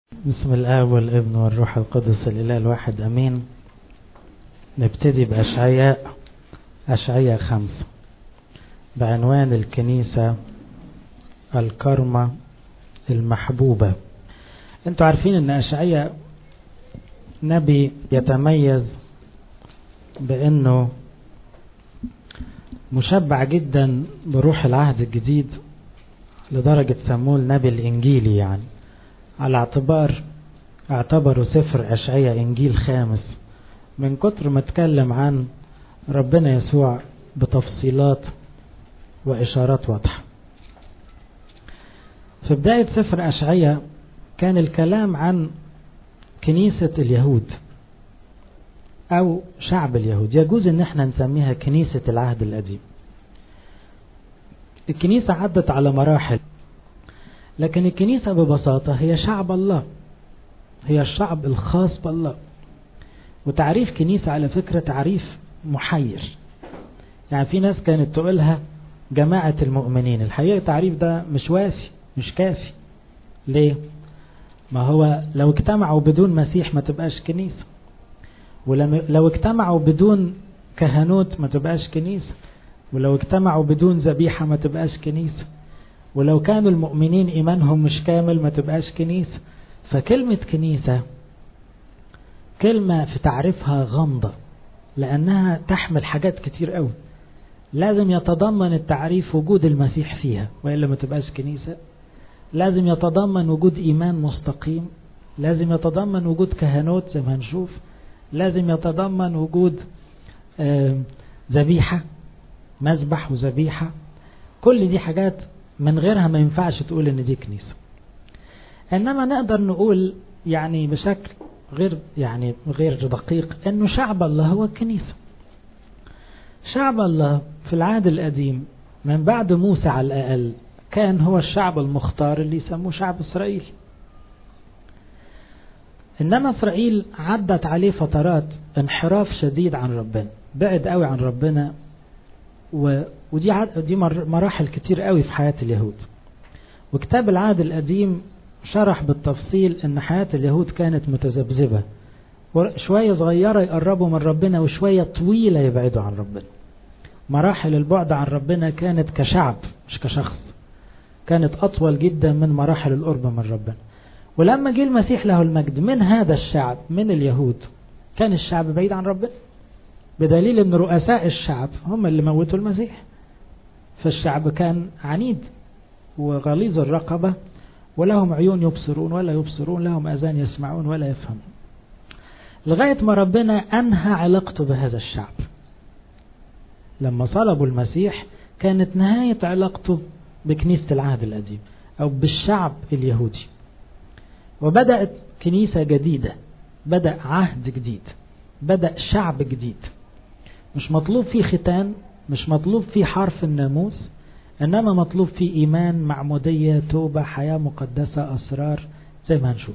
بسم الآب والابن والروح القدس الإله الواحد أمين نبتدي بأشعياء أشعياء خمسة بعنوان الكنيسة الكرمة المحبوبة انتوا عارفين ان أشعياء نبي يتميز بأنه مشبع جدا بروح العهد الجديد لدرجة سموه النبي الإنجيلي يعني على اعتبار اعتبروا سفر أشعياء إنجيل خامس من كتر ما اتكلم عن ربنا يسوع بتفصيلات وإشارات واضحة في بداية سفر أشعياء كان الكلام عن كنيسة اليهود أو شعب اليهود يجوز ان احنا نسميها كنيسة العهد القديم الكنيسة عدت على مراحل لكن الكنيسة ببساطة هي شعب الله هي الشعب الخاص بالله وتعريف كنيسة على فكرة تعريف محير يعني في ناس كانت تقولها جماعة المؤمنين الحقيقة التعريف ده مش وافي مش كافي ليه ما هو لو اجتمعوا بدون مسيح ما تبقاش كنيسة ولو اجتمعوا بدون كهنوت ما تبقاش كنيسة ولو اجتمعوا بدون ذبيحة ما تبقاش كنيسة ولو كانوا المؤمنين إيمانهم مش كامل ما تبقاش كنيسة فكلمة كنيسة كلمة في تعريفها غامضة لأنها تحمل حاجات كتير قوي لازم يتضمن التعريف وجود المسيح فيها وإلا ما تبقاش كنيسة لازم يتضمن وجود إيمان مستقيم لازم يتضمن وجود كهنوت زي ما هنشوف لازم يتضمن وجود ذبيحة مذبح وذبيحة كل دي حاجات من غيرها ما ينفعش تقول ان دي كنيسة انما نقدر نقول يعني بشكل غير يعني غير دقيق انه شعب الله هو الكنيسة شعب الله في العهد القديم من بعد موسى على الاقل كان هو الشعب المختار اللي يسموه شعب اسرائيل انما اسرائيل عدت عليه فترات انحراف شديد عن ربنا بعد قوي عن ربنا و... ودي عد... دي مراحل كتير قوي في حياة اليهود وكتاب العهد القديم شرح بالتفصيل ان حياة اليهود كانت متذبذبة شوية صغيرة يقربوا من ربنا وشوية طويلة يبعدوا عن ربنا مراحل البعد عن ربنا كانت كشعب مش كشخص كانت أطول جدا من مراحل القرب من ربنا ولما جه المسيح له المجد من هذا الشعب من اليهود كان الشعب بعيد عن ربنا بدليل ان رؤساء الشعب هم اللي موتوا المسيح فالشعب كان عنيد وغليظ الرقبة ولهم عيون يبصرون ولا يبصرون لهم أذان يسمعون ولا يفهمون لغاية ما ربنا أنهى علاقته بهذا الشعب لما صلبوا المسيح كانت نهاية علاقته بكنيسة العهد القديم أو بالشعب اليهودي وبدأت كنيسة جديدة بدأ عهد جديد بدأ شعب جديد مش مطلوب فيه ختان مش مطلوب فيه حرف الناموس إنما مطلوب فيه إيمان معمودية توبة حياة مقدسة أسرار زي ما هنشوف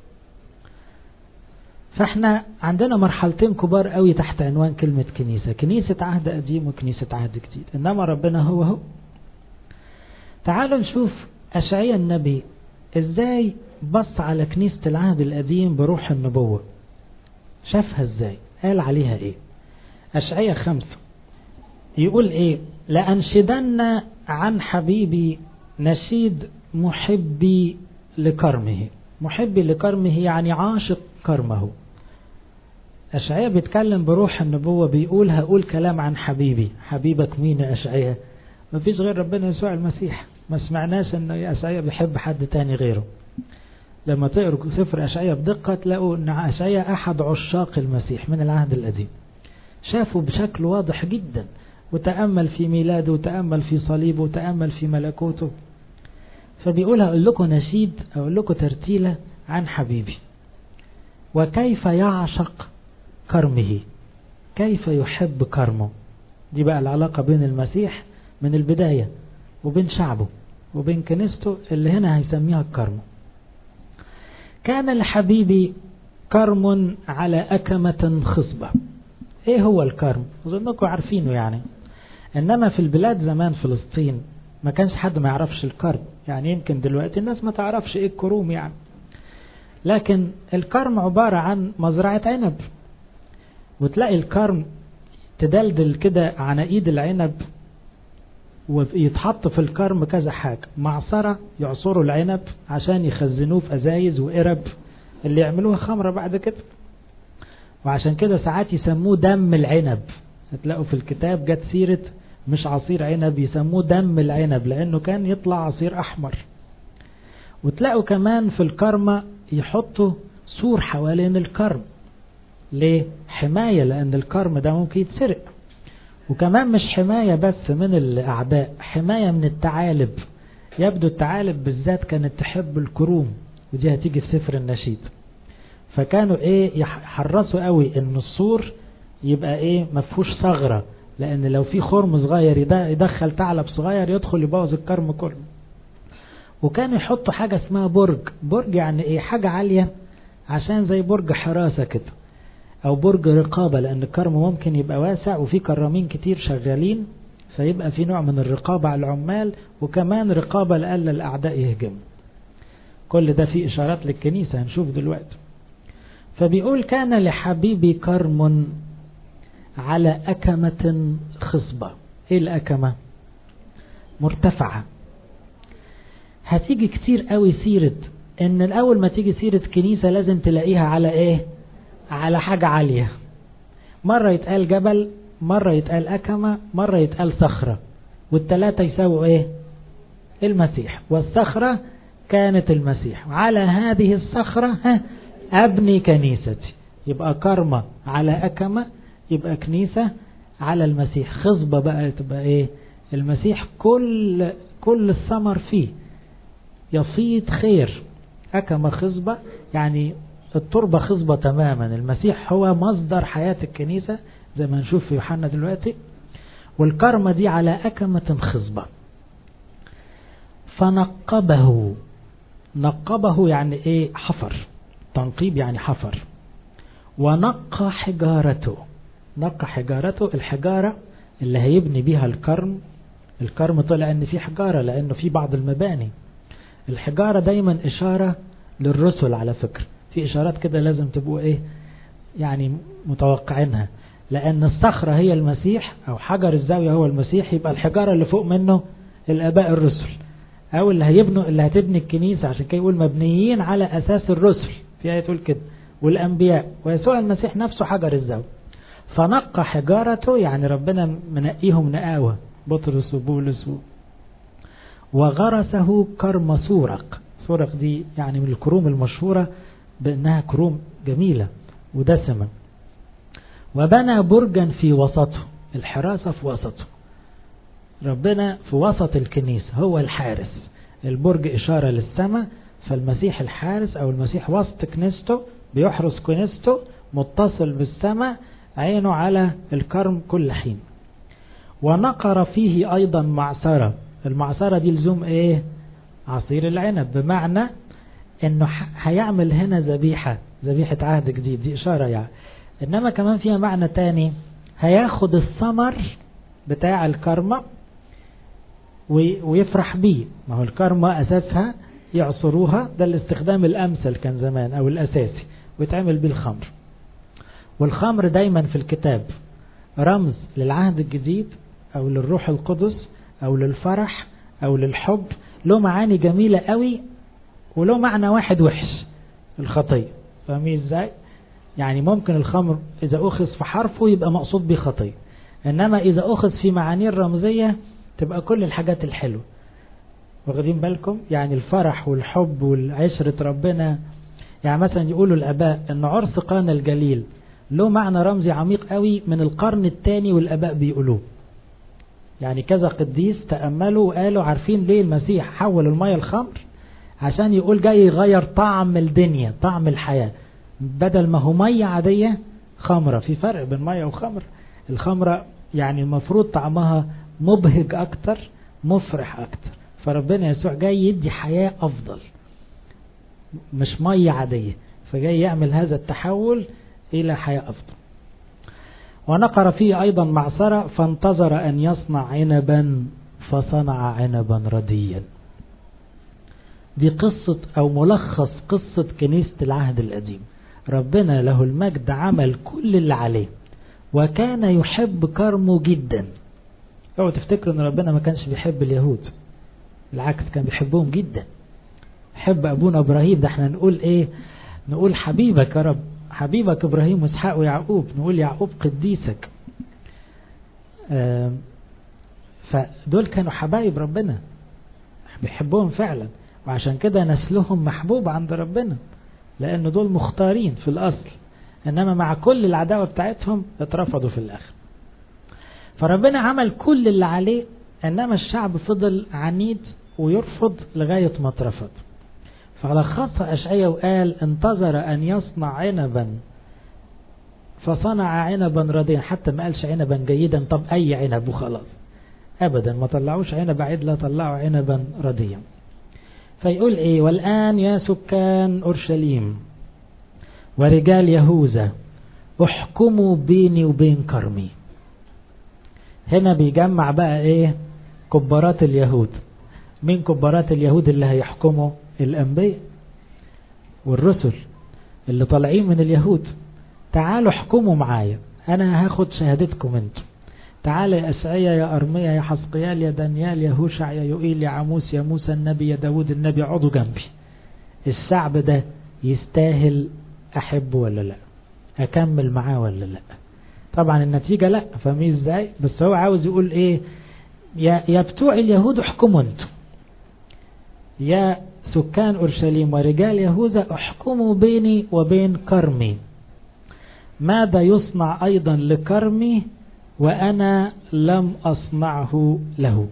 فاحنا عندنا مرحلتين كبار قوي تحت عنوان كلمة كنيسة كنيسة عهد قديم وكنيسة عهد جديد إنما ربنا هو هو تعالوا نشوف أشعيا النبي إزاي بص على كنيسة العهد القديم بروح النبوة شافها إزاي قال عليها إيه أشعية خمسة يقول إيه لأنشدن عن حبيبي نشيد محبي لكرمه محبي لكرمه يعني عاشق كرمه أشعية بيتكلم بروح النبوة بيقول هقول كلام عن حبيبي حبيبك مين يا أشعية مفيش غير ربنا يسوع المسيح ما سمعناش ان أشعية بيحب حد تاني غيره لما تقروا سفر أشعية بدقة تلاقوا ان أشعية أحد عشاق المسيح من العهد القديم شافه بشكل واضح جدا وتأمل في ميلاده وتأمل في صليبه وتأمل في ملكوته فبيقول هقول لكم نشيد أقول لكم ترتيلة عن حبيبي وكيف يعشق كرمه كيف يحب كرمه دي بقى العلاقة بين المسيح من البداية وبين شعبه وبين كنيسته اللي هنا هيسميها الكرم كان لحبيبي كرم على أكمة خصبة ايه هو الكرم اظنكم عارفينه يعني انما في البلاد زمان فلسطين ما كانش حد ما يعرفش الكرم يعني يمكن دلوقتي الناس ما تعرفش ايه الكروم يعني لكن الكرم عبارة عن مزرعة عنب وتلاقي الكرم تدلدل كده عناقيد العنب ويتحط في الكرم كذا حاجة معصرة يعصروا العنب عشان يخزنوه في أزايز وقرب اللي يعملوها خمرة بعد كده وعشان كده ساعات يسموه دم العنب هتلاقوا في الكتاب جت سيرة مش عصير عنب يسموه دم العنب لأنه كان يطلع عصير أحمر وتلاقوا كمان في الكرمة يحطوا سور حوالين الكرم ليه؟ حماية لأن الكرم ده ممكن يتسرق وكمان مش حماية بس من الأعداء حماية من التعالب يبدو التعالب بالذات كانت تحب الكروم ودي هتيجي في سفر النشيد فكانوا ايه يحرصوا قوي ان السور يبقى ايه مفهوش ثغرة لان لو في خرم صغير يدخل ثعلب صغير يدخل يبوظ الكرم كله وكانوا يحطوا حاجة اسمها برج برج يعني ايه حاجة عالية عشان زي برج حراسة كده او برج رقابة لان الكرم ممكن يبقى واسع وفي كرامين كتير شغالين فيبقى في نوع من الرقابة على العمال وكمان رقابة لألا الأعداء يهجموا كل ده في إشارات للكنيسة هنشوف دلوقتي فبيقول كان لحبيبي كرم على أكمة خصبة إيه الأكمة مرتفعة هتيجي كتير قوي سيرة ان الاول ما تيجي سيرة كنيسة لازم تلاقيها على ايه على حاجة عالية مرة يتقال جبل مرة يتقال أكمة مرة يتقال صخرة والتلاتة يساووا ايه المسيح والصخرة كانت المسيح على هذه الصخرة ها أبني كنيستي يبقى كرمة على أكمة يبقى كنيسة على المسيح خصبة بقى تبقى ايه المسيح كل كل الثمر فيه يفيض خير أكمة خصبة يعني التربة خصبة تماما المسيح هو مصدر حياة الكنيسة زي ما نشوف في يوحنا دلوقتي والكرمة دي على أكمة خصبة فنقبه نقبه يعني ايه حفر تنقيب يعني حفر ونقى حجارته نقى حجارته الحجارة اللي هيبني بيها الكرم الكرم طلع ان في حجارة لانه في بعض المباني الحجارة دايما اشارة للرسل على فكرة في اشارات كده لازم تبقوا ايه يعني متوقعينها لان الصخرة هي المسيح او حجر الزاوية هو المسيح يبقى الحجارة اللي فوق منه الاباء الرسل او اللي هيبنوا اللي هتبني الكنيسة عشان كده يقول مبنيين على اساس الرسل في آية تقول كده والانبياء ويسوع المسيح نفسه حجر الزاوية فنقى حجارته يعني ربنا منقيهم نقاوة بطرس وبولس و... وغرسه كرم سورق سورق دي يعني من الكروم المشهورة بأنها كروم جميلة ودسمة وبنى برجا في وسطه الحراسة في وسطه ربنا في وسط الكنيسة هو الحارس البرج إشارة للسماء فالمسيح الحارس أو المسيح وسط كنيسته بيحرس كنيسته متصل بالسماء عينه على الكرم كل حين ونقر فيه أيضا معصرة المعصرة دي لزوم ايه عصير العنب بمعنى انه هيعمل هنا ذبيحة ذبيحة عهد جديد دي اشارة يعني انما كمان فيها معنى تاني هياخد الثمر بتاع الكرمة ويفرح بيه ما هو الكرمة اساسها يعصروها ده الاستخدام الامثل كان زمان او الاساسي ويتعمل بيه الخمر والخمر دايما في الكتاب رمز للعهد الجديد او للروح القدس او للفرح او للحب له معاني جميلة قوي وله معنى واحد وحش الخطية فاهمين ازاي يعني ممكن الخمر اذا اخذ في حرفه يبقى مقصود به خطية انما اذا اخذ في معانيه الرمزية تبقى كل الحاجات الحلوة واخدين بالكم يعني الفرح والحب والعشرة ربنا يعني مثلا يقولوا الاباء ان عرس قانا الجليل له معنى رمزي عميق قوي من القرن الثاني والاباء بيقولوه يعني كذا قديس تأملوا وقالوا عارفين ليه المسيح حول المية الخمر عشان يقول جاي يغير طعم الدنيا طعم الحياة بدل ما هو مية عادية خمرة في فرق بين مية وخمر الخمرة يعني المفروض طعمها مبهج أكتر مفرح أكتر فربنا يسوع جاي يدي حياة أفضل مش مية عادية فجاي يعمل هذا التحول إلى حياة أفضل ونقر فيه أيضا معصرة فانتظر أن يصنع عنبا فصنع عنبا رديا دي قصة أو ملخص قصة كنيسة العهد القديم ربنا له المجد عمل كل اللي عليه وكان يحب كرمه جدا اوعوا تفتكروا ان ربنا ما كانش بيحب اليهود بالعكس كان بيحبهم جدا حب ابونا ابراهيم ده احنا نقول ايه نقول حبيبك يا رب حبيبك ابراهيم واسحاق ويعقوب نقول يعقوب قديسك فدول كانوا حبايب ربنا بيحبهم فعلا وعشان كده نسلهم محبوب عند ربنا لأن دول مختارين في الأصل إنما مع كل العداوة بتاعتهم اترفضوا في الآخر فربنا عمل كل اللي عليه إنما الشعب فضل عنيد ويرفض لغاية ما اترفض فلخصها أشعية وقال انتظر أن يصنع عنبا فصنع عنبا رديا حتى ما قالش عنبا جيدا طب أي عنب وخلاص أبدا ما طلعوش عنب عدلة طلعوا عنبا رديا فيقول ايه والآن يا سكان أورشليم ورجال يهوذا احكموا بيني وبين كرمي هنا بيجمع بقى ايه كبارات اليهود مين كبارات اليهود اللي هيحكموا الأنبياء والرسل اللي طالعين من اليهود تعالوا احكموا معايا انا هاخد شهادتكم انتم تعال يا أسعية يا أرمية يا حسقيال يا دانيال يا هوشع يا يوئيل يا عموس يا موسى النبي يا داود النبي اقعدوا جنبي الشعب ده يستاهل أحبه ولا لا أكمل معاه ولا لا طبعا النتيجة لا فاهمين ازاي بس هو عاوز يقول ايه يا, يا بتوع اليهود احكموا انتم يا سكان أورشليم ورجال يهوذا احكموا بيني وبين كرمي ماذا يصنع أيضا لكرمي وأنا لم أصنعه له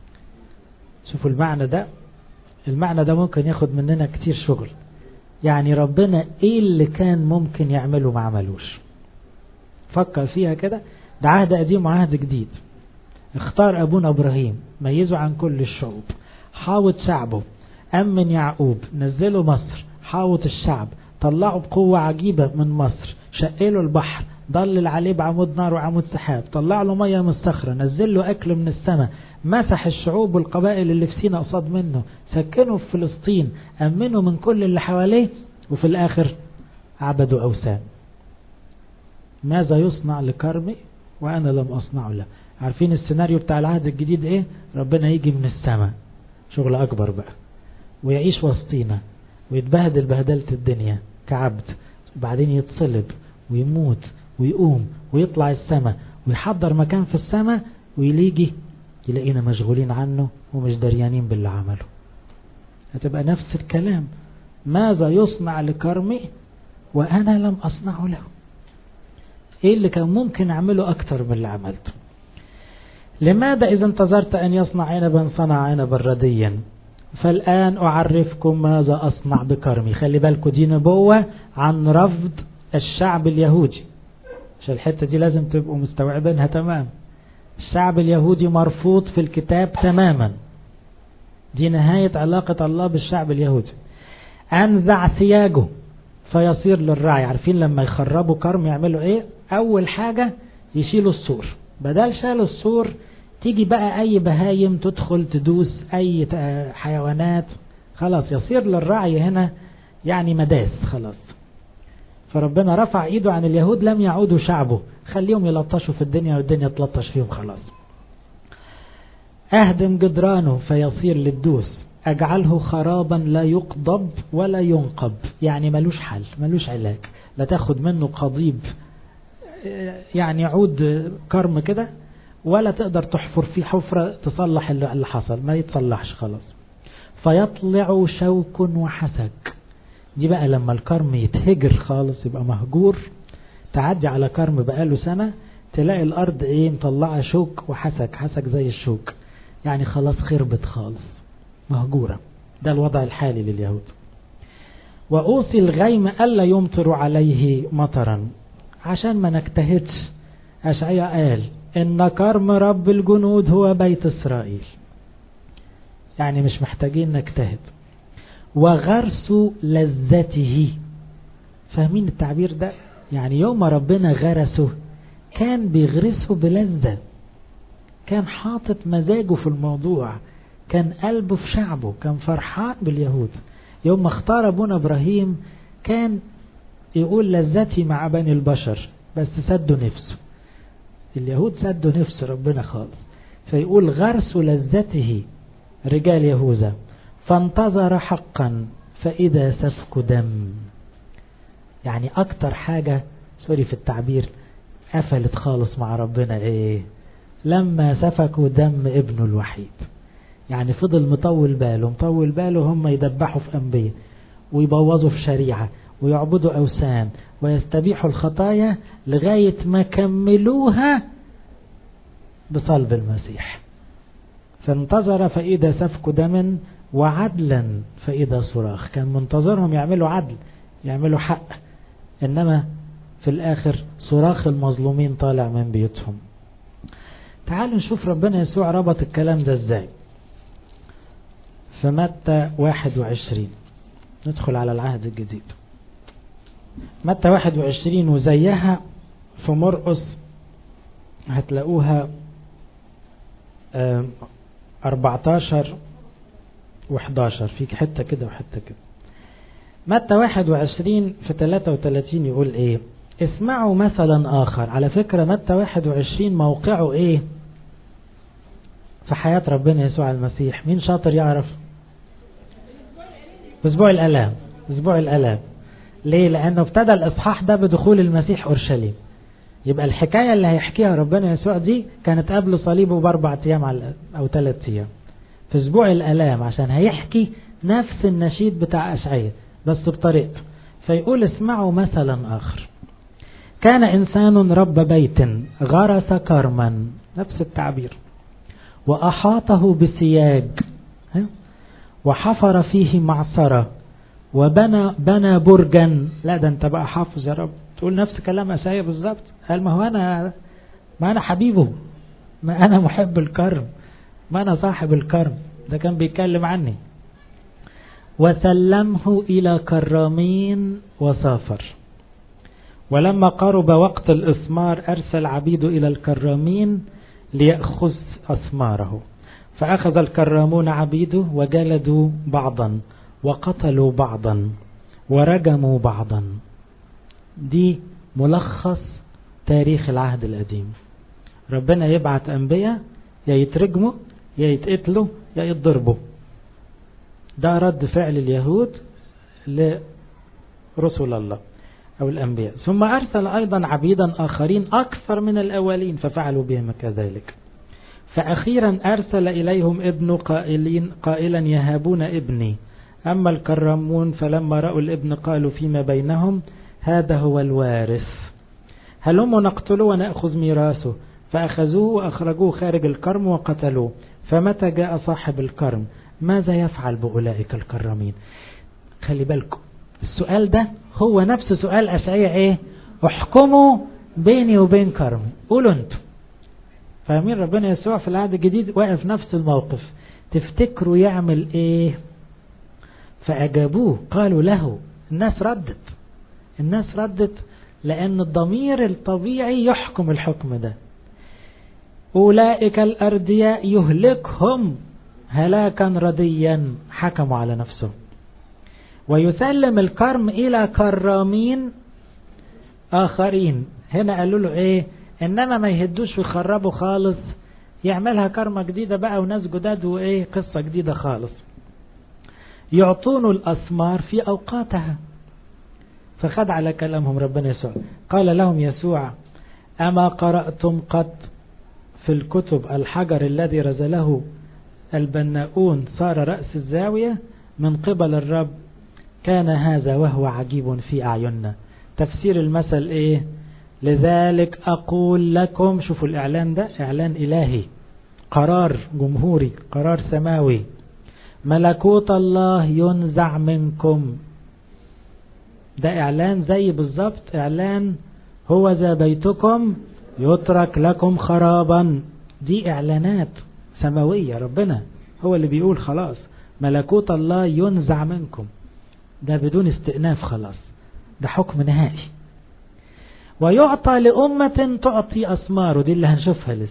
شوفوا المعنى ده المعنى ده ممكن ياخد مننا كتير شغل يعني ربنا ايه اللي كان ممكن يعمله ما عملوش فكر فيها كده ده عهد قديم وعهد جديد اختار ابونا ابراهيم ميزه عن كل الشعوب حاوط شعبه امن يعقوب نزله مصر حاوط الشعب طلعوا بقوة عجيبة من مصر شقله البحر ضلل عليه بعمود نار وعمود سحاب طلع له مية من الصخرة نزل له أكل من السماء مسح الشعوب والقبائل اللي في سينا قصاد منه سكنه في فلسطين أمنه من كل اللي حواليه وفي الآخر عبدوا أوثان ماذا يصنع لكرمي وأنا لم أصنعه له عارفين السيناريو بتاع العهد الجديد إيه ربنا يجي من السماء شغل أكبر بقى ويعيش وسطينا ويتبهدل بهدلة الدنيا كعبد وبعدين يتصلب ويموت ويقوم ويطلع السماء ويحضر مكان في السماء ويليجي يلاقينا مشغولين عنه ومش دريانين باللي عمله هتبقى نفس الكلام ماذا يصنع لكرمي وأنا لم أصنعه له إيه اللي كان ممكن أعمله أكتر من اللي عملته لماذا إذا انتظرت أن يصنع عنبا صنع عنبا رديا فالآن أعرفكم ماذا أصنع بكرمي خلي بالكم دي نبوة عن رفض الشعب اليهودي عشان الحتة دي لازم تبقوا مستوعبينها تمام الشعب اليهودي مرفوض في الكتاب تماما دي نهاية علاقة الله بالشعب اليهودي أنزع ثياجه فيصير للرعي عارفين لما يخربوا كرم يعملوا ايه أول حاجة يشيلوا السور بدل شالوا السور تيجي بقى أي بهايم تدخل تدوس أي حيوانات خلاص يصير للرعي هنا يعني مداس خلاص فربنا رفع ايده عن اليهود لم يعودوا شعبه خليهم يلطشوا في الدنيا والدنيا تلطش فيهم خلاص اهدم جدرانه فيصير للدوس اجعله خرابا لا يقضب ولا ينقب يعني ملوش حل ملوش علاج لا تاخد منه قضيب يعني عود كرم كده ولا تقدر تحفر فيه حفرة تصلح اللي حصل ما يتصلحش خلاص فيطلع شوك وحسك دي بقى لما الكرم يتهجر خالص يبقى مهجور تعدي على كرم بقاله سنة تلاقي الأرض ايه مطلعة شوك وحسك حسك زي الشوك يعني خلاص خربت خالص مهجورة ده الوضع الحالي لليهود وأوصي الغيم ألا يمطر عليه مطرا عشان ما نجتهدش أشعيا قال إن كرم رب الجنود هو بيت إسرائيل يعني مش محتاجين نجتهد وغرس لذته فاهمين التعبير ده يعني يوم ربنا غرسه كان بيغرسه بلذة كان حاطط مزاجه في الموضوع كان قلبه في شعبه كان فرحان باليهود يوم ما اختار ابونا ابراهيم كان يقول لذتي مع بني البشر بس سدوا نفسه اليهود سدوا نفس ربنا خالص فيقول غرس لذته رجال يهوذا فانتظر حقا فإذا سفك دم يعني أكتر حاجة سوري في التعبير قفلت خالص مع ربنا إيه لما سفكوا دم ابنه الوحيد يعني فضل مطول باله مطول باله هم يدبحوا في أنبياء ويبوظوا في شريعة ويعبدوا أوثان ويستبيحوا الخطايا لغاية ما كملوها بصلب المسيح فانتظر فإذا سفك دم وعدلا فإذا صراخ كان منتظرهم يعملوا عدل يعملوا حق إنما في الآخر صراخ المظلومين طالع من بيوتهم تعالوا نشوف ربنا يسوع ربط الكلام ده ازاي في متى 21 ندخل على العهد الجديد متى 21 وزيها في مرقس هتلاقوها 14 و11 فيك حتة كده وحتة كده متى 21 في 33 يقول ايه اسمعوا مثلا آخر على فكرة متى 21 موقعه ايه في حياة ربنا يسوع المسيح مين شاطر يعرف اسبوع الالام اسبوع الالام ليه لانه ابتدى الاصحاح ده بدخول المسيح اورشليم يبقى الحكايه اللي هيحكيها ربنا يسوع دي كانت قبل صليبه باربع ايام على او ثلاث ايام في اسبوع الالام عشان هيحكي نفس النشيد بتاع اشعياء بس بطريقته فيقول اسمعوا مثلا اخر كان انسان رب بيت غرس كرما نفس التعبير واحاطه بسياج وحفر فيه معصرة وبنى بنى برجا لا ده انت بقى حافظ يا رب تقول نفس كلام أسايا بالظبط قال ما هو أنا ما أنا حبيبه ما أنا محب الكرم ما أنا صاحب الكرم ده كان بيتكلم عني وسلمه إلى كرامين وسافر ولما قرب وقت الإثمار أرسل عبيده إلى الكرامين ليأخذ أثماره فأخذ الكرامون عبيده وجلدوا بعضا وقتلوا بعضا ورجموا بعضا دي ملخص تاريخ العهد القديم ربنا يبعت أنبياء يا يترجموا يا يتقتلوا يا يتضربوا ده رد فعل اليهود لرسل الله أو الأنبياء ثم أرسل أيضا عبيدا آخرين أكثر من الأولين ففعلوا بهم كذلك فأخيرا أرسل إليهم ابن قائلين قائلا يهابون ابني أما الكرمون فلما رأوا الابن قالوا فيما بينهم هذا هو الوارث هلم نقتله ونأخذ ميراثه فأخذوه وأخرجوه خارج الكرم وقتلوه فمتى جاء صاحب الكرم ماذا يفعل بأولئك الكرمين خلي بالكم السؤال ده هو نفس سؤال أشعية ايه احكموا بيني وبين كرمي قولوا انتم فاهمين ربنا يسوع في العهد الجديد واقف نفس الموقف تفتكروا يعمل ايه فأجابوه قالوا له الناس ردت الناس ردت لأن الضمير الطبيعي يحكم الحكم ده أولئك الأردياء يهلكهم هلاكا رديا حكموا على نفسهم ويسلم الكرم إلى كرامين آخرين هنا قالوا له إيه إنما ما يهدوش ويخربوا خالص يعملها كرمة جديدة بقى وناس جداد وإيه قصة جديدة خالص يعطون الأثمار في أوقاتها فخد على كلامهم ربنا يسوع قال لهم يسوع أما قرأتم قد في الكتب الحجر الذي رزله البناؤون صار رأس الزاوية من قبل الرب كان هذا وهو عجيب في أعيننا تفسير المثل إيه لذلك أقول لكم شوفوا الإعلان ده إعلان إلهي قرار جمهوري قرار سماوي ملكوت الله ينزع منكم ده إعلان زي بالظبط إعلان هو ذا بيتكم يترك لكم خرابا دي إعلانات سماوية ربنا هو اللي بيقول خلاص ملكوت الله ينزع منكم ده بدون استئناف خلاص ده حكم نهائي ويعطى لأمة تعطي أثماره دي اللي هنشوفها لسه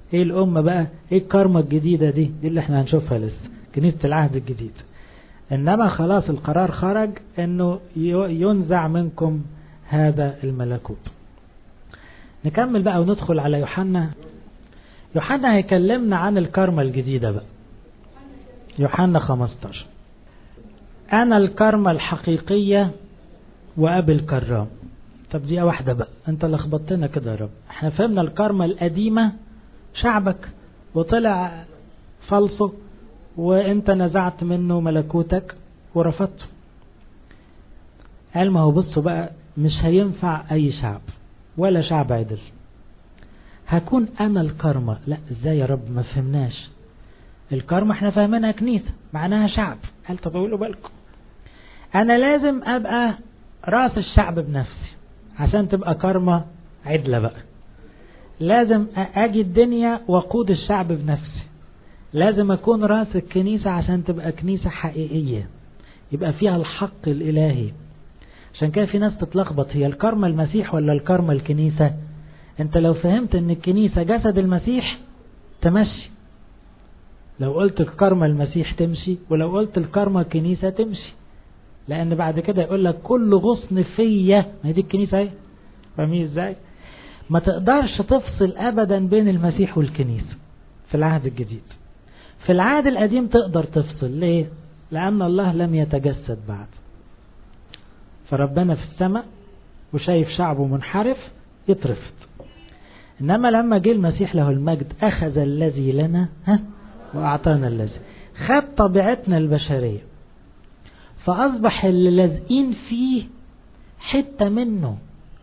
ايه الأمة بقى ايه الكارما الجديدة دي دي اللي احنا هنشوفها لسه كنيسة العهد الجديد انما خلاص القرار خرج انه ينزع منكم هذا الملكوت نكمل بقى وندخل على يوحنا يوحنا هيكلمنا عن الكارما الجديدة بقى يوحنا 15 أنا الكارما الحقيقية وأبي الكرام طب دي واحدة بقى أنت لخبطتنا كده يا رب احنا فهمنا الكارما القديمة شعبك وطلع فلصه وانت نزعت منه ملكوتك ورفضته قال ما هو بصوا بقى مش هينفع أي شعب ولا شعب عدل هكون أنا الكرمة لا ازاي يا رب ما فهمناش الكرمة احنا فاهمينها كنيسة معناها شعب قال طب اقولوا بالكم أنا لازم أبقى رأس الشعب بنفسي عشان تبقى كرمة عدلة بقى لازم أجي الدنيا وقود الشعب بنفسي لازم أكون رأس الكنيسة عشان تبقى كنيسة حقيقية يبقى فيها الحق الإلهي عشان كده في ناس تتلخبط هي الكرمة المسيح ولا الكرمة الكنيسة انت لو فهمت ان الكنيسة جسد المسيح تمشي لو قلت الكرمة المسيح تمشي ولو قلت الكرمة كنيسة تمشي لان بعد كده يقول لك كل غصن فيا ما هي دي الكنيسة اهي فاهمين ازاي ما تقدرش تفصل ابدا بين المسيح والكنيسة في العهد الجديد في العهد القديم تقدر تفصل ليه لان الله لم يتجسد بعد فربنا في السماء وشايف شعبه منحرف يترفض إنما لما جه المسيح له المجد أخذ الذي لنا ها وأعطانا الذي خد طبيعتنا البشرية فأصبح اللي لازقين فيه حتة منه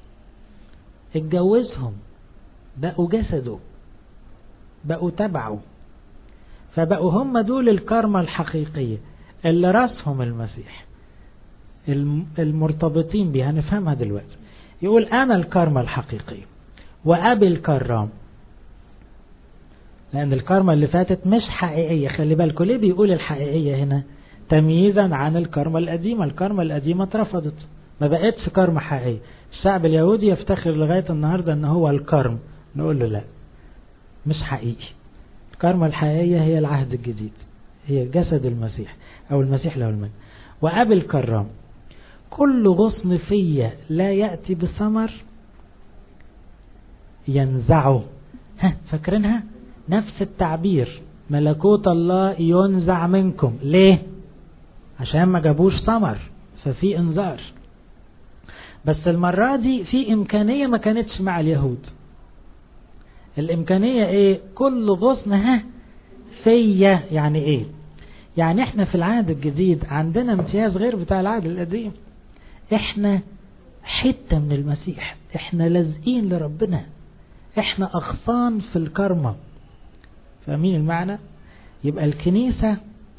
اتجوزهم بقوا جسده بقوا تبعه فبقوا هم دول الكرمة الحقيقية اللي راسهم المسيح المرتبطين بها هنفهمها دلوقتي يقول أنا الكرمة الحقيقية وأبي الكرام لأن الكرمة اللي فاتت مش حقيقية خلي بالكم ليه بيقول الحقيقية هنا تمييزا عن الكرمة القديمة الكرمة القديمة اترفضت ما بقتش كرمة حقيقية الشعب اليهودي يفتخر لغاية النهاردة ان هو الكرم نقول له لا مش حقيقي الكرمة الحقيقية هي العهد الجديد هي جسد المسيح أو المسيح له المجد وأبي الكرام كل غصن فيا لا يأتي بثمر ينزعه ها فاكرينها نفس التعبير ملكوت الله ينزع منكم ليه عشان ما جابوش ثمر ففي انذار بس المرة دي في إمكانية ما كانتش مع اليهود الإمكانية إيه كل غصن ها فيا يعني إيه يعني إحنا في العهد الجديد عندنا امتياز غير بتاع العهد القديم إحنا حتة من المسيح إحنا لازقين لربنا إحنا أغصان في الكرمة فاهمين المعنى يبقى الكنيسة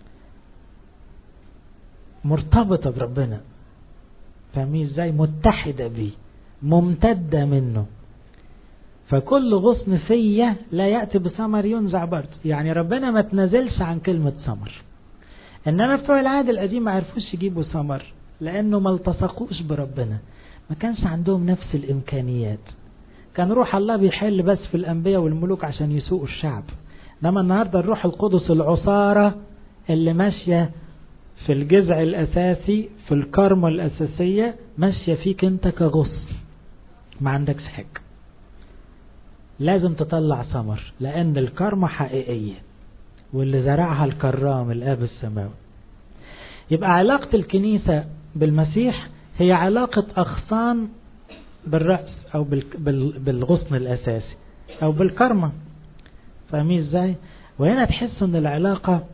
مرتبطة بربنا فاهمين ازاي متحدة بيه ممتدة منه فكل غصن فيا لا يأتي بثمر ينزع برضه يعني ربنا ما تنزلش عن كلمة ثمر انما بتوع العهد القديم ما عرفوش يجيبوا ثمر لانه ما التصقوش بربنا ما كانش عندهم نفس الامكانيات كان روح الله بيحل بس في الانبياء والملوك عشان يسوقوا الشعب انما النهارده الروح القدس العصارة اللي ماشية في الجذع الاساسي في الكرمة الاساسية ماشية فيك انت كغصن ما عندكش حاجة لازم تطلع ثمر لان الكرمة حقيقية واللي زرعها الكرام الاب السماوي يبقى علاقة الكنيسة بالمسيح هي علاقة أغصان بالرأس أو بالغصن الأساسي أو بالكرمة فاهمين ازاي وهنا تحس ان العلاقة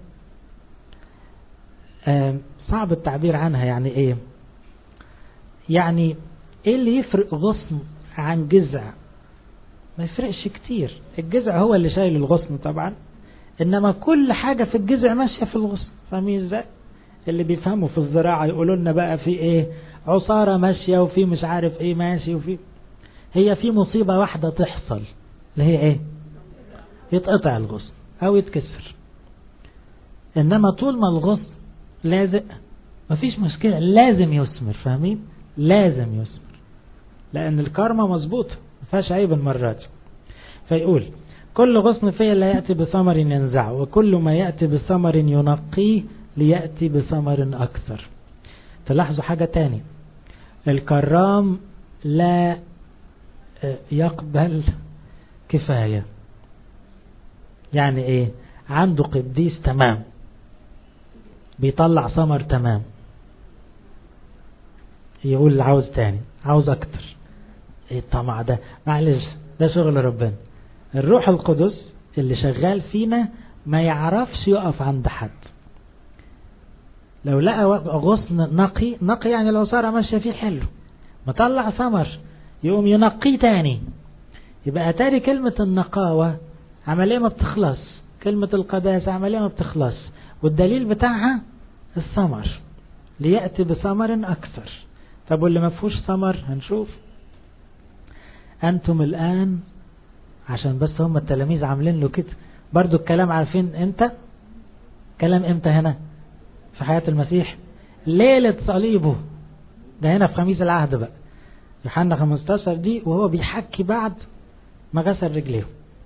صعب التعبير عنها يعني ايه يعني ايه اللي يفرق غصن عن جذع ما يفرقش كتير الجذع هو اللي شايل الغصن طبعا انما كل حاجة في الجذع ماشية في الغصن فاهمين ازاي اللي بيفهموا في الزراعة يقولوا لنا بقى في ايه عصارة ماشية وفي مش عارف ايه ماشي وفي هي في مصيبة واحدة تحصل اللي هي ايه يتقطع الغصن او يتكسر انما طول ما الغصن لازق مفيش مشكلة لازم يثمر فاهمين لازم يثمر لان الكارما مظبوطة ما فيهاش عيب المرات فيقول كل غصن فيه لا يأتي بثمر ينزعه وكل ما يأتي بثمر ينقيه ليأتي بثمر أكثر تلاحظوا حاجة تاني الكرام لا يقبل كفاية يعني ايه عنده قديس تمام بيطلع ثمر تمام يقول عاوز تاني عاوز اكتر ايه الطمع ده معلش ده شغل ربنا الروح القدس اللي شغال فينا ما يعرفش يقف عند حد لو لقى غصن نقي نقي يعني لو صار ماشية فيه حلو مطلع ثمر يقوم ينقيه تاني يبقى اتاري كلمة النقاوة عملية ما بتخلص كلمة القداسة عملية ما بتخلص والدليل بتاعها الثمر ليأتي بثمر أكثر طب واللي ما فيهوش ثمر هنشوف أنتم الآن عشان بس هم التلاميذ عاملين له كده برضو الكلام عارفين امتى كلام امتى هنا في حياة المسيح ليلة صليبه ده هنا في خميس العهد بقى يوحنا 15 دي وهو بيحكي بعد ما غسل رجليه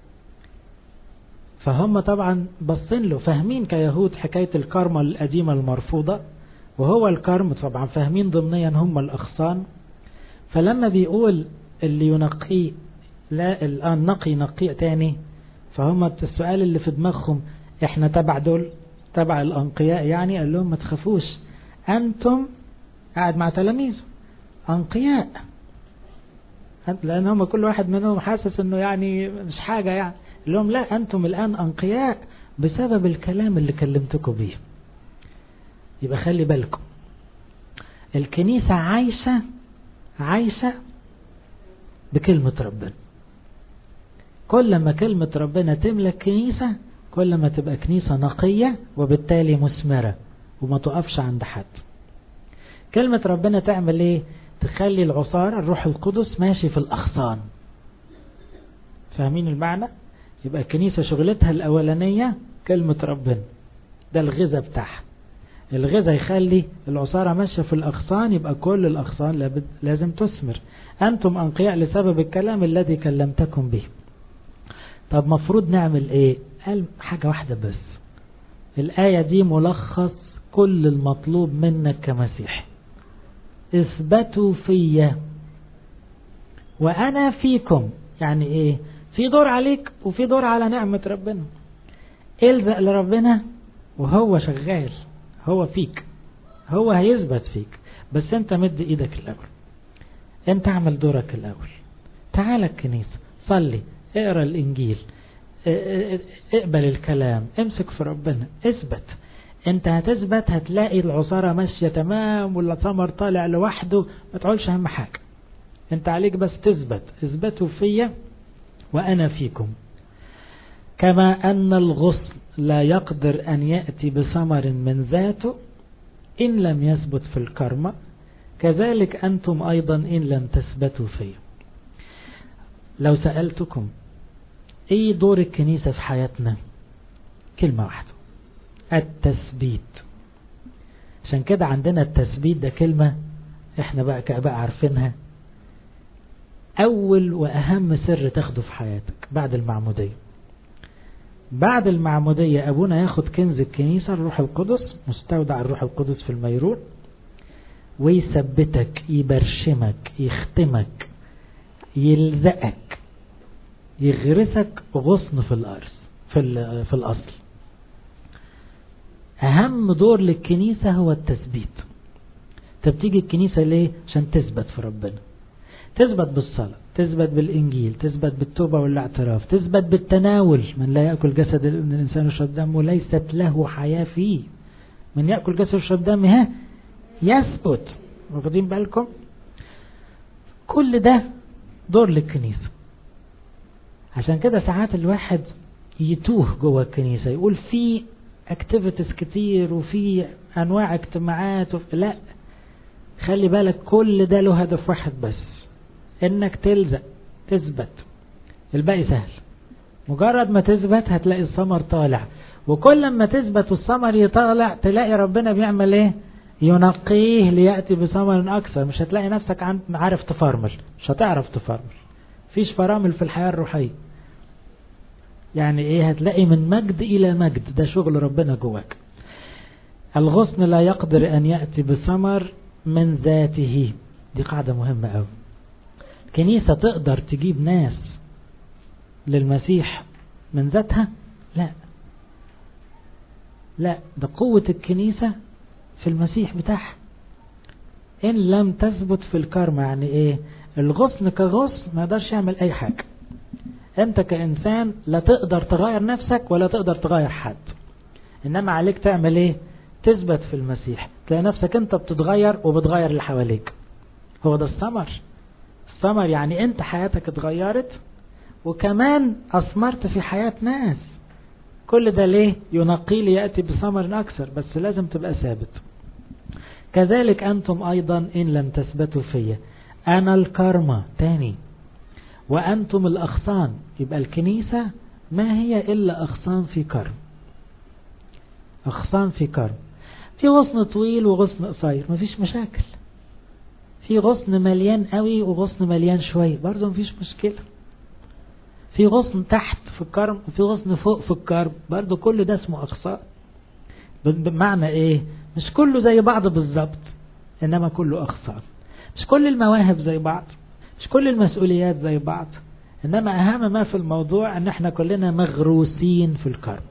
فهم طبعا باصين له فاهمين كيهود حكاية الكرمة القديمة المرفوضة وهو الكرم طبعا فاهمين ضمنيا هم الأغصان فلما بيقول اللي ينقيه لا الآن نقي نقي تاني فهم السؤال اللي في دماغهم احنا تبع دول تبع الأنقياء يعني قال لهم ما تخافوش أنتم قاعد مع تلاميذه أنقياء لأن هم كل واحد منهم حاسس أنه يعني مش حاجة يعني لهم لا أنتم الآن أنقياء بسبب الكلام اللي كلمتكم بيه يبقى خلي بالكم الكنيسة عايشة عايشة بكلمة ربنا كل ما كلمة ربنا تملى الكنيسة كل ما تبقى كنيسة نقية وبالتالي مثمرة وما تقفش عند حد كلمة ربنا تعمل ايه تخلي العصارة الروح القدس ماشي في الأغصان فاهمين المعنى يبقى الكنيسة شغلتها الأولانية كلمة ربنا ده الغذاء بتاعها الغذاء يخلي العصارة ماشية في الأغصان يبقى كل الأغصان لازم تثمر أنتم أنقياء لسبب الكلام الذي كلمتكم به طب مفروض نعمل ايه قال حاجة واحدة بس الآية دي ملخص كل المطلوب منك كمسيح اثبتوا فيا وأنا فيكم يعني ايه في دور عليك وفي دور على نعمة ربنا الزق لربنا وهو شغال هو فيك هو هيثبت فيك بس انت مد ايدك الاول انت اعمل دورك الاول تعال الكنيسة صلي اقرا الانجيل اقبل الكلام امسك في ربنا اثبت انت هتثبت هتلاقي العصارة ماشية تمام والثمر طالع لوحده ما تقولش اهم حاجة انت عليك بس تثبت اثبتوا فيا وانا فيكم كما ان الغصن لا يقدر ان يأتي بثمر من ذاته ان لم يثبت في الكرمة كذلك انتم ايضا ان لم تثبتوا فيا لو سألتكم ايه دور الكنيسة في حياتنا كلمة واحدة التثبيت عشان كده عندنا التثبيت ده كلمة احنا بقى كأباء عارفينها اول واهم سر تاخده في حياتك بعد المعمودية بعد المعمودية ابونا ياخد كنز الكنيسة الروح القدس مستودع الروح القدس في الميرون ويثبتك يبرشمك يختمك يلزقك يغرسك غصن في الأرض في, في الأصل أهم دور للكنيسة هو التثبيت طب تيجي الكنيسة ليه عشان تثبت في ربنا تثبت بالصلاة تثبت بالإنجيل تثبت بالتوبة والاعتراف تثبت بالتناول من لا يأكل جسد الإنسان ويشرب دمه ليست له حياة فيه من يأكل جسد ويشرب دمه ها يثبت واخدين بالكم كل ده دور للكنيسة عشان كده ساعات الواحد يتوه جوه الكنيسة يقول في اكتيفيتيز كتير وفي انواع اجتماعات وفي لا خلي بالك كل ده له هدف واحد بس انك تلزق تثبت الباقي سهل مجرد ما تثبت هتلاقي الثمر طالع وكل ما تثبت والثمر يطالع تلاقي ربنا بيعمل ايه ينقيه ليأتي بثمر أكثر مش هتلاقي نفسك عارف تفرمل مش هتعرف تفرمل فيش فرامل في الحياة الروحية يعني ايه هتلاقي من مجد الى مجد ده شغل ربنا جواك الغصن لا يقدر ان يأتي بثمر من ذاته دي قاعدة مهمة قوي الكنيسة تقدر تجيب ناس للمسيح من ذاتها لا لا ده قوة الكنيسة في المسيح بتاعها إن لم تثبت في الكرمة يعني إيه الغصن كغصن ما يقدرش يعمل أي حاجة أنت كإنسان لا تقدر تغير نفسك ولا تقدر تغير حد إنما عليك تعمل إيه تثبت في المسيح تلاقي نفسك أنت بتتغير وبتغير اللي حواليك هو ده الثمر الثمر يعني أنت حياتك اتغيرت وكمان أثمرت في حياة ناس كل ده ليه ينقي لي يأتي بثمر أكثر بس لازم تبقى ثابت كذلك أنتم أيضا إن لم تثبتوا فيا أنا الكرمة تاني وأنتم الأغصان يبقى الكنيسة ما هي إلا أغصان في كرم أغصان في كرم في غصن طويل وغصن قصير مفيش مشاكل في غصن مليان قوي وغصن مليان شوية برضه مفيش مشكلة في غصن تحت في الكرم وفي غصن فوق في الكرم برضه كل ده اسمه أغصان بمعنى ايه مش كله زي بعض بالظبط انما كله اغصان مش كل المواهب زي بعض مش كل المسؤوليات زي بعض انما اهم ما في الموضوع ان احنا كلنا مغروسين في الكرم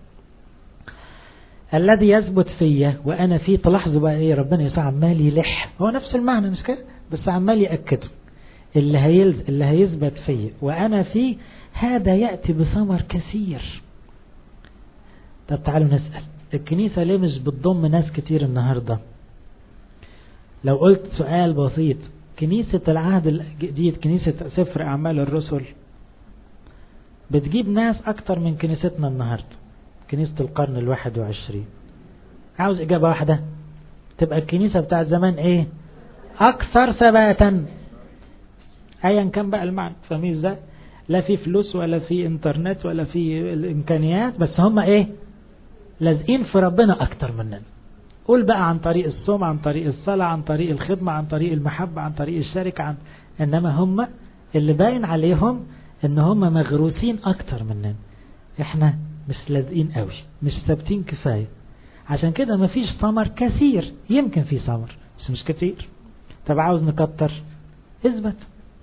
الذي يثبت فيا وانا فيه تلاحظوا بقى ايه ربنا يسوع عمال يلح هو نفس المعنى مش كده بس عمال ياكده اللي هيلز اللي هيثبت فيا وانا فيه هذا ياتي بثمر كثير طب تعالوا نسال الكنيسة ليه مش بتضم ناس كتير النهاردة لو قلت سؤال بسيط كنيسة العهد الجديد كنيسة سفر أعمال الرسل بتجيب ناس أكتر من كنيستنا النهاردة كنيسة القرن الواحد وعشرين عاوز إجابة واحدة تبقى الكنيسة بتاعت زمان إيه أكثر ثباتا أيا كان بقى المعنى فاهمين ازاي لا في فلوس ولا في انترنت ولا في الإمكانيات بس هم إيه لازقين في ربنا أكتر مننا قول بقى عن طريق الصوم عن طريق الصلاة عن طريق الخدمة عن طريق المحبة عن طريق الشركة عن إنما هم اللي باين عليهم إن هم مغروسين أكتر مننا إحنا مش لازقين قوي مش ثابتين كفاية عشان كده مفيش ثمر كثير يمكن في ثمر بس مش كتير طب عاوز نكتر اثبت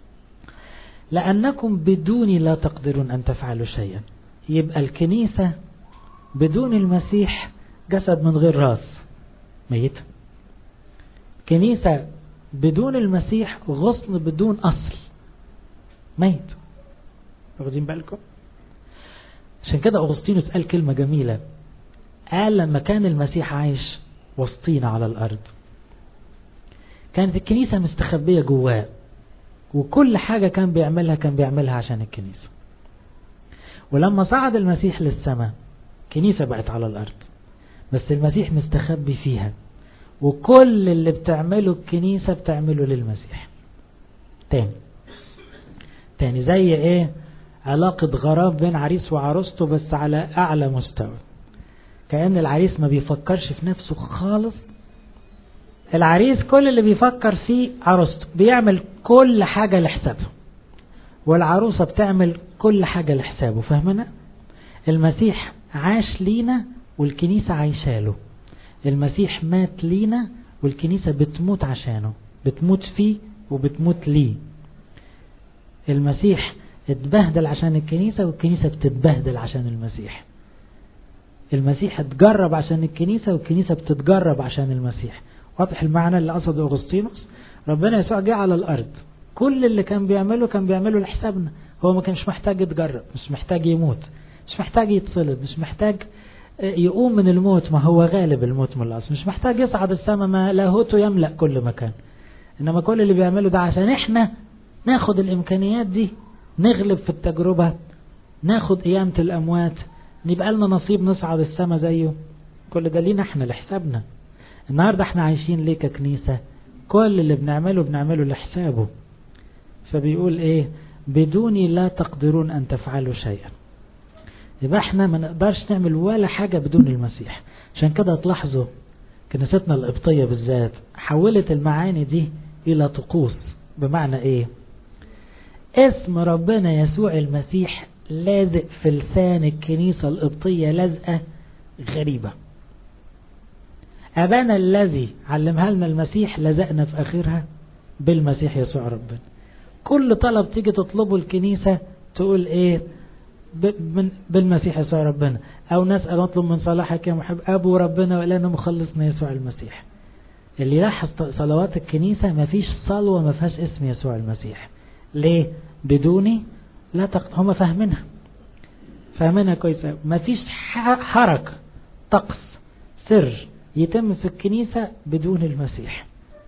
لأنكم بدوني لا تقدرون أن تفعلوا شيئا يبقى الكنيسة بدون المسيح جسد من غير راس ميتة كنيسة بدون المسيح غصن بدون أصل ميت واخدين بالكم عشان كده أغسطينوس قال كلمة جميلة قال لما كان المسيح عايش وسطينا على الأرض كانت الكنيسة مستخبية جواه وكل حاجة كان بيعملها كان بيعملها عشان الكنيسة ولما صعد المسيح للسماء كنيسة بقت على الأرض بس المسيح مستخبي فيها وكل اللي بتعمله الكنيسة بتعمله للمسيح تاني تاني زي ايه علاقة غراب بين عريس وعروسته بس على أعلى مستوى كأن العريس ما بيفكرش في نفسه خالص العريس كل اللي بيفكر فيه عروسته بيعمل كل حاجة لحسابه والعروسة بتعمل كل حاجة لحسابه فاهمنا المسيح عاش لينا والكنيسة عايشاله المسيح مات لينا والكنيسة بتموت عشانه بتموت فيه وبتموت ليه المسيح اتبهدل عشان الكنيسة والكنيسة بتتبهدل عشان المسيح المسيح اتجرب عشان الكنيسة والكنيسة بتتجرب عشان المسيح واضح المعنى اللي قصده أغسطينوس ربنا يسوع جه على الأرض كل اللي كان بيعمله كان بيعمله لحسابنا هو ما كانش محتاج يتجرب مش محتاج يموت مش محتاج يتصلب مش محتاج يقوم من الموت ما هو غالب الموت من الأصل مش محتاج يصعد السماء ما لاهوته يملأ كل مكان إنما كل اللي بيعمله ده عشان إحنا ناخد الإمكانيات دي نغلب في التجربة ناخد قيامة الأموات نبقى لنا نصيب نصعد السماء زيه كل ده لينا احنا لحسابنا النهاردة احنا عايشين ليه ككنيسة كل اللي بنعمله بنعمله لحسابه فبيقول ايه بدوني لا تقدرون ان تفعلوا شيئا يبقى احنا ما نقدرش نعمل ولا حاجة بدون المسيح عشان كده تلاحظوا كنيستنا القبطية بالذات حولت المعاني دي الى طقوس بمعنى ايه اسم ربنا يسوع المسيح لازق في لسان الكنيسة القبطية لزقة غريبة أبانا الذي علمها لنا المسيح لزقنا في آخرها بالمسيح يسوع ربنا كل طلب تيجي تطلبه الكنيسة تقول ايه بالمسيح يسوع ربنا او نسأل نطلب من صلاحك يا محب ابو ربنا والنا مخلصنا يسوع المسيح اللي يلاحظ صلوات الكنيسة ما فيش صلوة ما فيهاش اسم يسوع المسيح ليه بدوني لا تق... هم فاهمينها فاهمينها كويس ما فيش حركة طقس سر يتم في الكنيسة بدون المسيح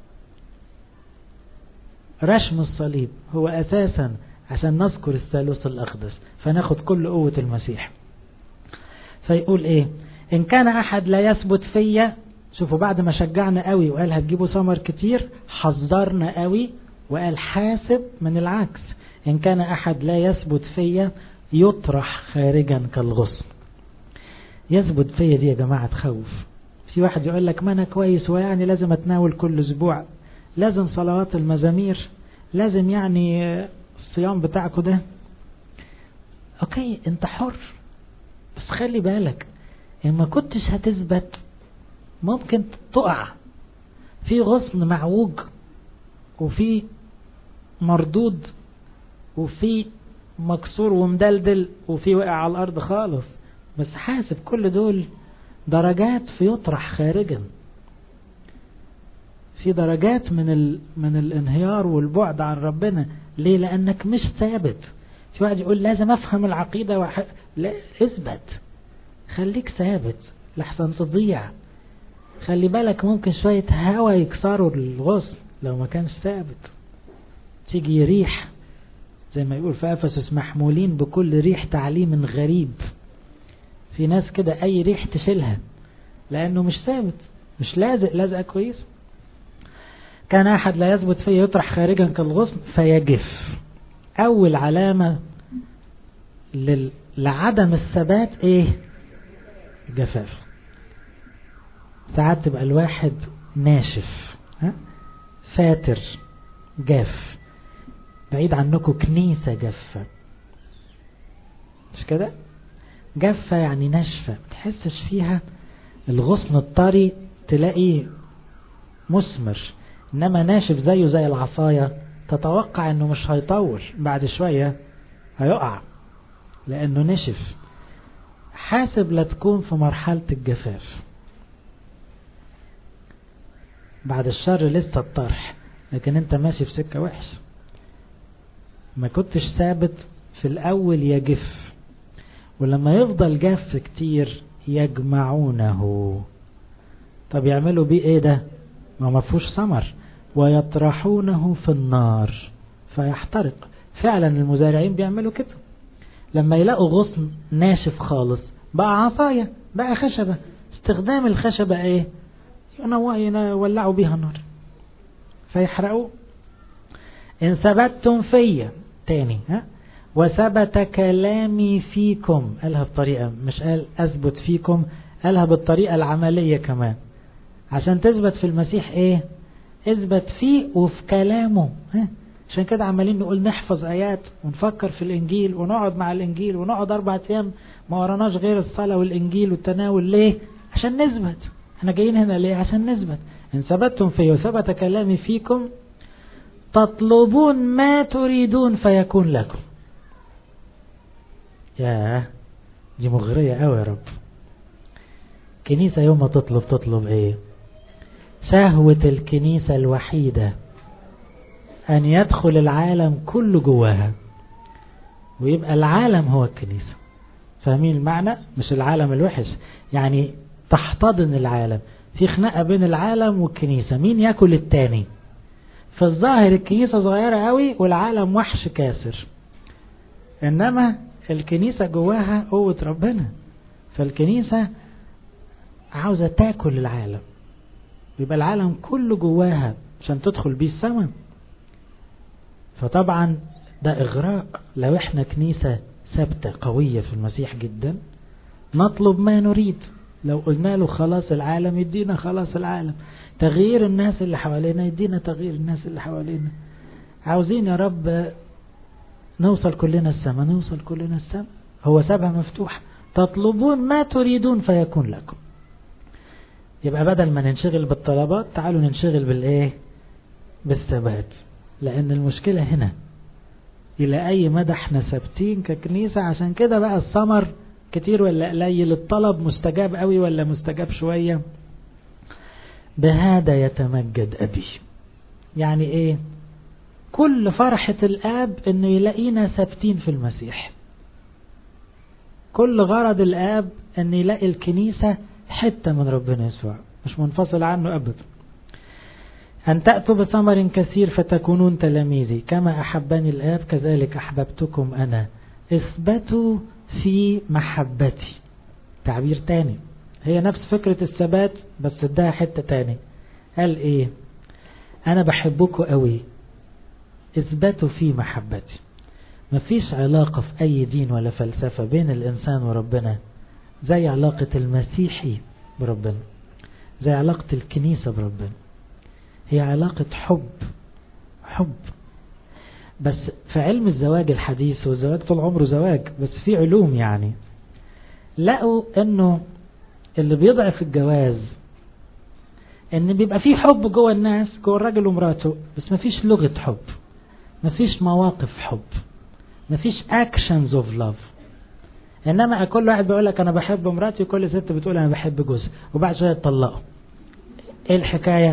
رشم الصليب هو أساسا عشان نذكر الثالوث الأقدس فناخد كل قوة المسيح فيقول إيه إن كان أحد لا يثبت فيا شوفوا بعد ما شجعنا قوي وقال هتجيبوا ثمر كتير حذرنا قوي وقال حاسب من العكس إن كان أحد لا يثبت فيا يطرح خارجا كالغصن يثبت فيا دي يا جماعة تخوف في واحد يقول لك ما أنا كويس ويعني لازم أتناول كل أسبوع لازم صلوات المزامير لازم يعني الصيام بتاعكو ده اوكي انت حر بس خلي بالك ان ما كنتش هتثبت ممكن تقع في غصن معوج وفي مردود وفي مكسور ومدلدل وفي وقع على الارض خالص بس حاسب كل دول درجات في يطرح خارجا في درجات من ال... من الانهيار والبعد عن ربنا ليه لانك مش ثابت في واحد يقول لازم افهم العقيدة وح... لا اثبت خليك ثابت لحسن تضيع خلي بالك ممكن شوية هوا يكسروا الغصن لو ما كانش ثابت تيجي يريح زي ما يقول في افسس محمولين بكل ريح تعليم غريب في ناس كده اي ريح تشيلها لانه مش ثابت مش لازق لازقه كويس كان أحد لا يثبت فيه يطرح خارجا كالغصن فيجف أول علامة لل... لعدم الثبات إيه جفاف ساعات تبقى الواحد ناشف ها؟ فاتر جاف بعيد عنكم كنيسة جافة مش كده جافة يعني ناشفة تحسش فيها الغصن الطري تلاقيه مثمر انما ناشف زيه زي العصاية تتوقع انه مش هيطول بعد شوية هيقع لانه نشف حاسب لا تكون في مرحلة الجفاف بعد الشر لسه الطرح لكن انت ماشي في سكة وحش ما كنتش ثابت في الاول يجف ولما يفضل جاف كتير يجمعونه طب يعملوا بيه ايه ده ما ما فيهوش ثمر ويطرحونه في النار فيحترق فعلا المزارعين بيعملوا كده لما يلاقوا غصن ناشف خالص بقى عصاية بقى خشبة استخدام الخشبة ايه يولعوا بيها النار فيحرقوا ان ثبتتم فيا تاني ها وثبت كلامي فيكم قالها بطريقة مش قال اثبت فيكم قالها بالطريقة العملية كمان عشان تثبت في المسيح ايه اثبت فيه وفي كلامه ها عشان كده عمالين نقول نحفظ ايات ونفكر في الانجيل ونقعد مع الانجيل ونقعد اربع ايام ما وراناش غير الصلاة والانجيل والتناول ليه عشان نثبت احنا جايين هنا ليه عشان نثبت ان ثبتتم فيه وثبت كلامي فيكم تطلبون ما تريدون فيكون لكم يا دي مغرية قوي يا رب كنيسة يوم ما تطلب تطلب ايه شهوة الكنيسة الوحيدة أن يدخل العالم كله جواها ويبقى العالم هو الكنيسة فاهمين المعنى مش العالم الوحش يعني تحتضن العالم في خناقة بين العالم والكنيسة مين ياكل التاني في الظاهر الكنيسة صغيرة قوي والعالم وحش كاسر إنما الكنيسة جواها قوة ربنا فالكنيسة عاوزة تاكل العالم يبقى العالم كله جواها عشان تدخل بيه السماء فطبعا ده إغراء لو احنا كنيسة ثابتة قوية في المسيح جدا نطلب ما نريد لو قلنا له خلاص العالم يدينا خلاص العالم تغيير الناس اللي حوالينا يدينا تغيير الناس اللي حوالينا عاوزين يا رب نوصل كلنا السماء نوصل كلنا السماء هو سابها مفتوح تطلبون ما تريدون فيكون لكم يبقى بدل ما ننشغل بالطلبات تعالوا ننشغل بالايه بالثبات لان المشكلة هنا الى اي مدى احنا ثابتين ككنيسة عشان كده بقى الثمر كتير ولا قليل الطلب مستجاب قوي ولا مستجاب شوية بهذا يتمجد ابي يعني ايه كل فرحة الاب انه يلاقينا ثابتين في المسيح كل غرض الاب ان يلاقي الكنيسة حتة من ربنا يسوع مش منفصل عنه ابدا أن تأتوا بثمر كثير فتكونون تلاميذي كما أحبني الآب كذلك أحببتكم أنا اثبتوا في محبتي تعبير تاني هي نفس فكرة الثبات بس اداها حتة تاني قال ايه انا بحبكم قوي اثبتوا في محبتي مفيش علاقة في اي دين ولا فلسفة بين الانسان وربنا زي علاقة المسيحي بربنا زي علاقة الكنيسة بربنا هي علاقة حب حب بس في علم الزواج الحديث والزواج طول عمره زواج بس في علوم يعني لقوا انه اللي بيضعف الجواز ان بيبقى في حب جوه الناس جوه الراجل ومراته بس مفيش لغة حب مفيش مواقف حب مفيش actions of love انما كل واحد بيقول لك انا بحب مراتي وكل ست بتقول انا بحب جوزي وبعد شويه يطلقوا ايه الحكايه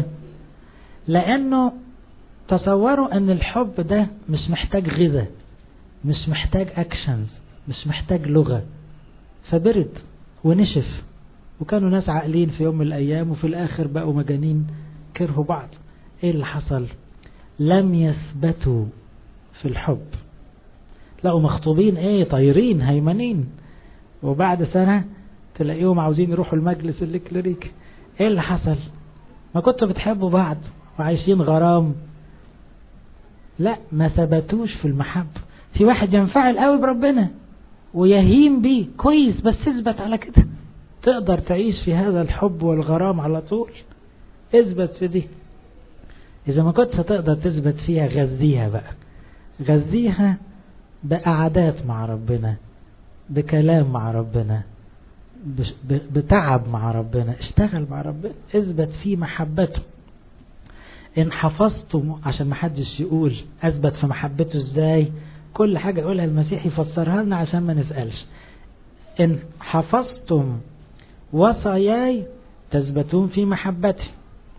لانه تصوروا ان الحب ده مش محتاج غذاء مش محتاج اكشنز مش محتاج لغة فبرد ونشف وكانوا ناس عاقلين في يوم من الايام وفي الاخر بقوا مجانين كرهوا بعض ايه اللي حصل لم يثبتوا في الحب لقوا مخطوبين ايه طايرين هيمنين وبعد سنة تلاقيهم عاوزين يروحوا المجلس الكليريكي ايه اللي حصل ما كنتوا بتحبوا بعض وعايشين غرام لا ما ثبتوش في المحبة في واحد ينفعل قوي بربنا ويهيم بيه كويس بس اثبت على كده تقدر تعيش في هذا الحب والغرام على طول اثبت في دي اذا ما كنتش هتقدر تثبت فيها غذيها بقى غذيها بقعدات مع ربنا بكلام مع ربنا بتعب مع ربنا اشتغل مع ربنا اثبت في محبته ان حفظتم عشان ما حدش يقول اثبت في محبته ازاي كل حاجة يقولها المسيح يفسرها لنا عشان ما نسألش ان حفظتم وصاياي تثبتون في محبتي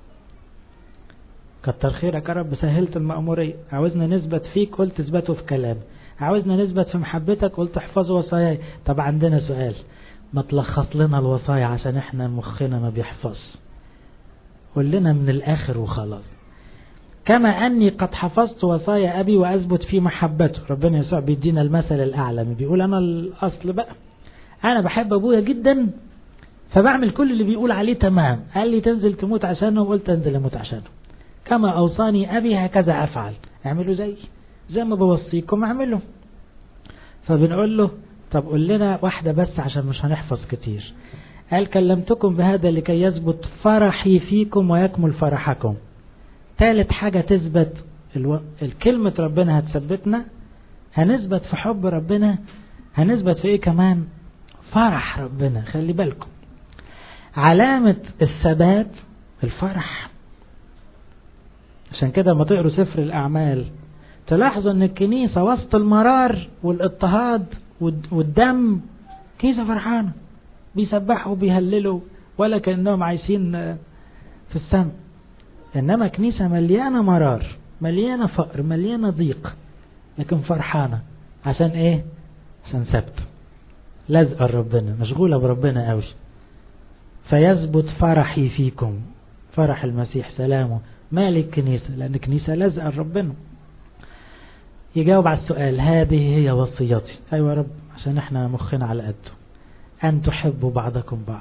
كتر خيرك يا رب سهلت المأمورية عاوزنا نثبت فيك قلت اثبته في كلام عاوزنا نثبت في محبتك قلت احفظوا وصاياي طب عندنا سؤال ما تلخص لنا الوصايا عشان احنا مخنا ما بيحفظ قول لنا من الاخر وخلاص كما أني قد حفظت وصايا أبي وأثبت في محبته ربنا يسوع بيدينا المثل الأعلى بيقول أنا الأصل بقى أنا بحب أبويا جدا فبعمل كل اللي بيقول عليه تمام قال لي تنزل تموت عشانه وقلت انزل اموت عشانه كما أوصاني أبي هكذا أفعل اعملوا زي زي ما بوصيكم اعملوا فبنقول له طب قول لنا واحدة بس عشان مش هنحفظ كتير قال كلمتكم بهذا لكي يثبت فرحي فيكم ويكمل فرحكم ثالث حاجة تثبت الو... الكلمة ربنا هتثبتنا هنثبت في حب ربنا هنثبت في ايه كمان فرح ربنا خلي بالكم علامة الثبات الفرح عشان كده لما تقروا سفر الأعمال تلاحظوا ان الكنيسة وسط المرار والاضطهاد والدم كنيسة فرحانة بيسبحوا وبيهللوا ولا كأنهم عايشين في السماء إنما كنيسة مليانة مرار مليانة فقر مليانة ضيق لكن فرحانة عشان إيه عشان ثابتة لازقة ربنا مشغولة بربنا قوي فيثبت فرحي فيكم فرح المسيح سلامه مالك الكنيسة لأن الكنيسة لازقة ربنا يجاوب على السؤال هذه هي وصيتي أيوة يا رب عشان احنا مخنا على قده أن تحبوا بعضكم بعض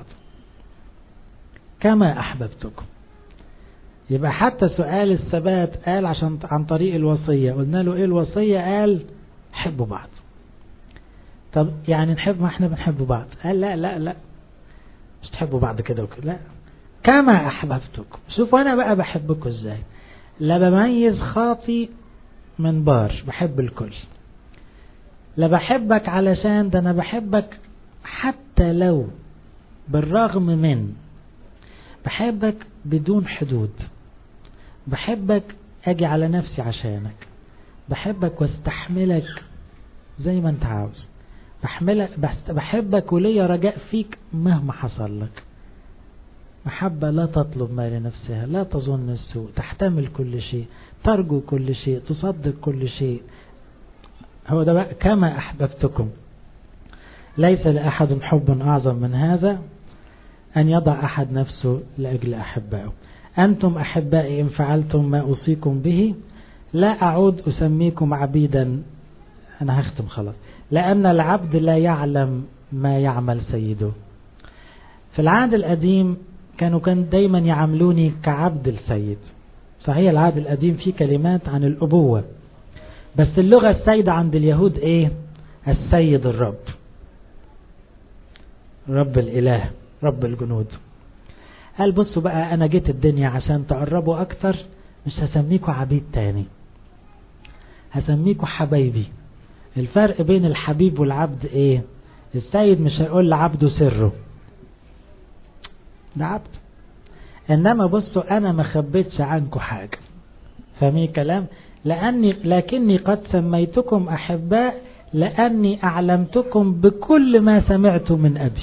كما أحببتكم يبقى حتى سؤال الثبات قال عشان عن طريق الوصية قلنا له ايه الوصية قال حبوا بعض طب يعني نحب ما احنا بنحب بعض قال لا لا لا مش تحبوا بعض كده وكده لا كما احببتكم شوفوا انا بقى بحبكم ازاي لا بميز خاطي من بار بحب الكل لا بحبك علشان ده انا بحبك حتى لو بالرغم من بحبك بدون حدود بحبك اجي على نفسي عشانك بحبك واستحملك زي ما انت عاوز بحملك بحبك وليا رجاء فيك مهما حصل لك محبة لا تطلب ما لنفسها لا تظن السوء تحتمل كل شيء ترجو كل شيء تصدق كل شيء هو ده بقى كما أحببتكم ليس لأحد حب أعظم من هذا أن يضع أحد نفسه لأجل أحبائه أنتم أحبائي إن فعلتم ما أوصيكم به لا أعود أسميكم عبيدا أنا هختم خلاص لأن العبد لا يعلم ما يعمل سيده في العهد القديم كانوا كان دايما يعاملوني كعبد السيد صحيح العهد القديم فيه كلمات عن الأبوة بس اللغة السيدة عند اليهود ايه السيد الرب رب الإله رب الجنود قال بصوا بقى أنا جيت الدنيا عشان تقربوا أكتر مش هسميكوا عبيد تاني هسميكوا حبايبي الفرق بين الحبيب والعبد ايه السيد مش هيقول لعبده سره ده عبد انما بصوا انا ما خبيتش عنكم حاجة فاهمين كلام لاني لكني قد سميتكم احباء لاني اعلمتكم بكل ما سمعت من ابي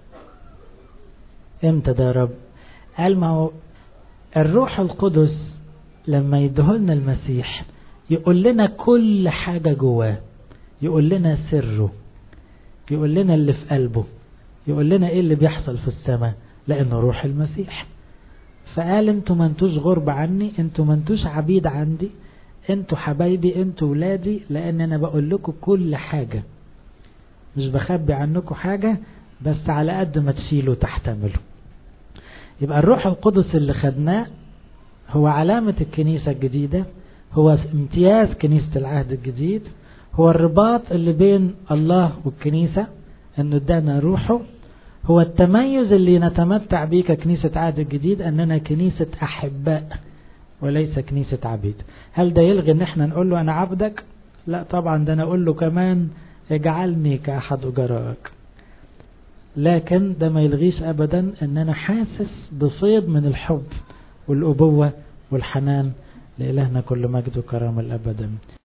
امتى ده رب قال ما هو الروح القدس لما يدهلنا المسيح يقول لنا كل حاجة جواه يقول لنا سره يقول لنا اللي في قلبه يقول لنا ايه اللي بيحصل في السماء لانه روح المسيح فقال انتوا ما انتوش غرب عني انتوا ما انتوش عبيد عندي انتوا حبايبي انتوا ولادي لان انا بقول لكم كل حاجة مش بخبي عنكم حاجة بس على قد ما تشيلوا تحتملوا يبقى الروح القدس اللي خدناه هو علامة الكنيسة الجديدة هو امتياز كنيسة العهد الجديد هو الرباط اللي بين الله والكنيسة انه ادانا روحه هو التميز اللي نتمتع به ككنيسة عهد الجديد اننا كنيسة احباء وليس كنيسة عبيد هل ده يلغي ان احنا نقول له انا عبدك لا طبعا ده انا اقول له كمان اجعلني كاحد اجرائك لكن ده ما يلغيش ابدا ان انا حاسس بصيد من الحب والابوة والحنان لإلهنا كل مجد وكرم الأبد